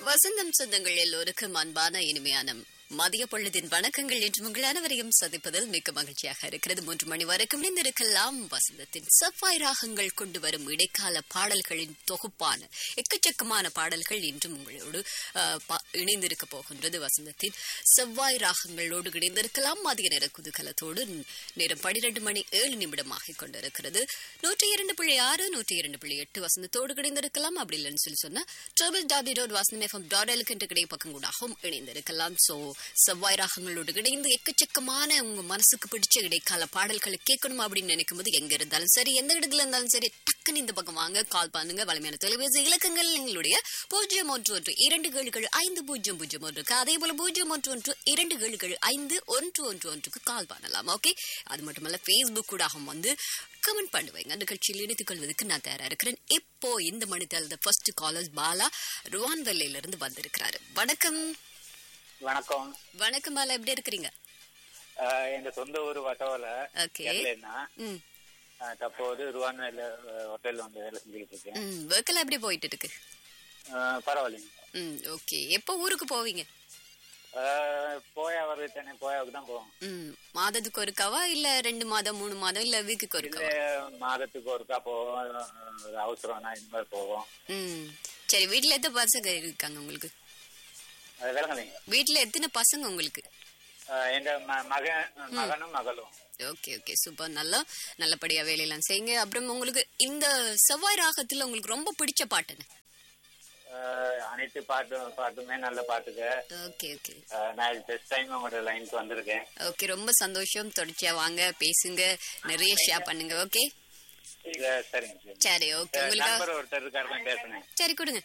வசந்தம் சொந்தங்கள் எல்லோருக்கும் அன்பான இனிமையான மதிய பொழுதின் வணக்கங்கள் என்று உங்கள் அனைவரையும் சந்திப்பதில் மிக்க மகிழ்ச்சியாக இருக்கிறது மூன்று மணி வரைக்கும் இணைந்திருக்கலாம் வசந்தத்தின் செவ்வாய் ராகங்கள் கொண்டு வரும் இடைக்கால பாடல்களின் தொகுப்பான எக்கச்சக்கமான பாடல்கள் இன்றும் உங்களோடு அஹ், பா- இணைந்திருக்க போகின்றது வசந்தத்தின் செவ்வாய் ராகங்களோடு இணைந்திருக்கலாம் மதிய நேர குதூகலத்தோடு நேரம் பனிரெண்டு மணி ஏழு நிமிடமாக கொண்டிருக்கிறது நூற்றி இரண்டு புள்ளி ஆறு நூற்றி இரண்டு புள்ளி எட்டு வசந்தத்தோடு இணைந்திருக்கலாம் அப்படி இல்லைன்னு சொல்லி சொன்னா triple W dot Vasantham FM dot எலுக்கு என்ற கிடை பக்கம் கூடாகவும் இணைந்திருக்கலாம் சோ செவ்வாய் ராகங்களோடு இணைந்து எக்கச்சக்கமான உங்க மனசுக்கு பிடிச்ச இடைக்கால பாடல்களை கேட்கணும் அப்படின்னு நினைக்கும் போது எங்க இருந்தாலும் சரி எந்த இடத்துல இருந்தாலும் சரி டக்குன்னு இந்த பக்கம் வாங்க கால் பண்ணுங்க வலிமையான தொலைபேசி இலக்கங்கள் எங்களுடைய பூஜ்ஜியம் ஒன்று ஒன்று இரண்டு ஏழுகள் ஐந்து பூஜ்ஜியம் பூஜ்ஜியம் ஒன்றுக்கு அதே போல பூஜ்ஜியம் ஒன்று ஒன்று இரண்டு ஏழுகள் ஐந்து ஒன்று ஒன்று ஒன்றுக்கு கால் பண்ணலாம் ஓகே அது மட்டுமல்ல ஃபேஸ்புக் கூடாகவும் வந்து கமெண்ட் பண்ணுவேங்க நிகழ்ச்சியில் இணைத்துக் கொள்வதற்கு நான் தயாரா இருக்கிறேன் இப்போ இந்த மணித்தால் ஃபர்ஸ்ட் காலர்ஸ் பாலா ருவான்வெல்லையில இருந்து வந்திருக்கிறாரு வணக்கம் வணக்கம் வணக்கம் பாலா எப்படி இருக்கிறீங்க ஆஹ் எங்க சொந்த ஊர் வட்டவல ஓகே கேரளா ம் தற்போது ருவான்வேல ஹோட்டல்ல வந்து வேலை செஞ்சுக்கிட்டு இருக்கேன் ம் ஒர்க்கெல்லாம் எப்படி போயிட்டு இருக்கு ஆஹ் பரவாயில்லைங்க ம் ஓகே எப்போ ஊருக்கு போவீங்க ஆஹ் போயா வருது தானே போயாவுக்கு தான் போவோம் ம் மாதத்துக்கு ஒருக்காவா இல்ல ரெண்டு மாதம் மூணு மாதம் இல்ல வீக்குக்கு இல்ல ஒருக்காவா மாதத்துக்கு ஒருக்கா போவோம் ஆஹ் அவசரம்னா இந்த மாதிரி போவோம் ம் சரி வீட்ல எத்தனை பசங்க இருக்காங்க உங்களுக்கு அது விளங்கலைங்க வீட்ல எத்தனை பசங்க உங்களுக்கு ஆஹ் எங்க ம- மகன் மகனும் மகளும் ஓகே ஓகே சூப்பர் நல்லா நல்லபடியா வேலையெல்லாம் செய்யுங்க அப்புறம் உங்களுக்கு இந்த செவ்வாய் ராகத்துல உங்களுக்கு ரொம்ப பிடிச்ச பாட்டுன்னு ஆஹ் அனைத்து பாட்டும் பாட்டுமே நல்ல பாட்டுங்க ஓகே ஓகே ஆஹ் நான் ஃபர்ஸ்ட் டைம் உங்களோட லைனுக்கு வந்திருக்கேன் ஓகே ரொம்ப சந்தோஷம் தொடர்ச்சியா வாங்க பேசுங்க நிறைய ஷேர் பண்ணுங்க ஓகே இல்ல, சரிங்க சரி சரி ஓகே உங்களுக்கு நண்பர் ஒருத்தர் இருக்காரு தான் பேசுனேன் சரி கொடுங்க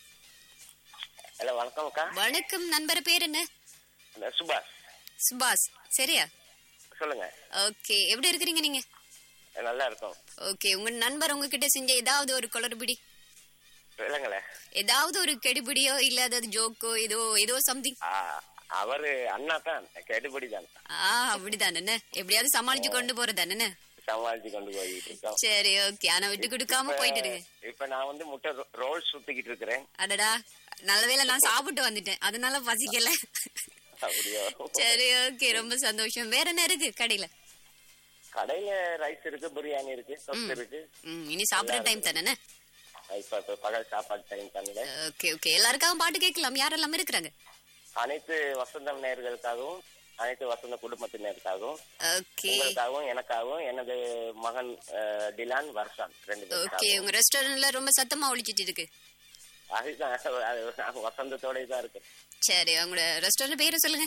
ஹலோ வணக்கம் அக்கா வணக்கம் நண்பர் பேர் என்ன இந்த சுபாஷ் சுபாஷ் சரியா சொல்லுங்க ஓகே எப்படி இருக்கிறீங்க நீங்க நல்லா இருக்கும் ஓகே உங்க நண்பர் உங்ககிட்ட செஞ்ச ஏதாவது ஒரு குளறுபடி இல்லைங்களே ஏதாவது ஒரு கெடுபிடியோ இல்ல அதாவது ஜோக்கோ ஏதோ ஏதோ சம்திங் ஆ, அவரு அண்ணா தான் கெடுபடி தான் ஆ அப்படிதான் என்ன எப்படியாவது சமாளிச்சு கொண்டு போறதானே சமாளிச்சு கொண்டு போயிட்டு இருக்கோம் சரி ஓகே ஆனா விட்டு கொடுக்காம போயிட்டு இருக்கு இப்ப- இப்ப நான் வந்து முட்டை ரோ- ரோல் சுத்திக்கிட்டு இருக்கிறேன் அடடா நல்ல வேளை நான் சாப்பிட்டு வந்துட்டேன் அதனால பசிக்கல அப்படியோ சரி ஓகே ரொம்ப சந்தோஷம் வேற என்ன இருக்கு கடையில கடையில ரைஸ் இருக்கு பிரியாணி இருக்கு தொக்கு இருக்கு ம், இனி சாப்பிடுற டைம் தானே இப்ப இப்ப பகல் சாப்பாடு டைம் பண்ணல ஓகே ஓகே எல்லாருக்காகவும் பாட்டு கேட்கலாம் யாரெல்லாம் இருக்கிறாங்க அனைத்து வசந்தம் நேயர்களுக்காகவும் அனைத்து வசந்த குடும்பத்தினருக்காகவும் ஓகே உங்களுக்காகவும் எனக்காகவும் எனது மகன் அஹ், டிலான் வர்ஷான் ரெண்டு ஓகே பேருக்காகவும் உங்க ரெஸ்டாரண்ட்ல ரொம்ப சத்தமா ஒழிச்சிட்டு இருக்கு அதுதான் அது நாங்க வசந்தத்தோட தான் இருக்கு சரி உங்களோட ரெஸ்டாரண்ட் பேரை சொல்லுங்க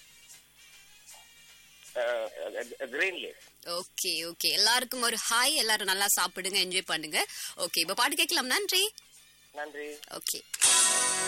கிரீன் லீஃப் ஓகே ஓகே எல்லாருக்கும் ஒரு ஹாய் எல்லாரும் நல்லா சாப்பிடுங்க என்ஜாய் பண்ணுங்க ஓகே இப்ப பாட்டு கேட்கலாம் நன்றி நன்றி ஓகே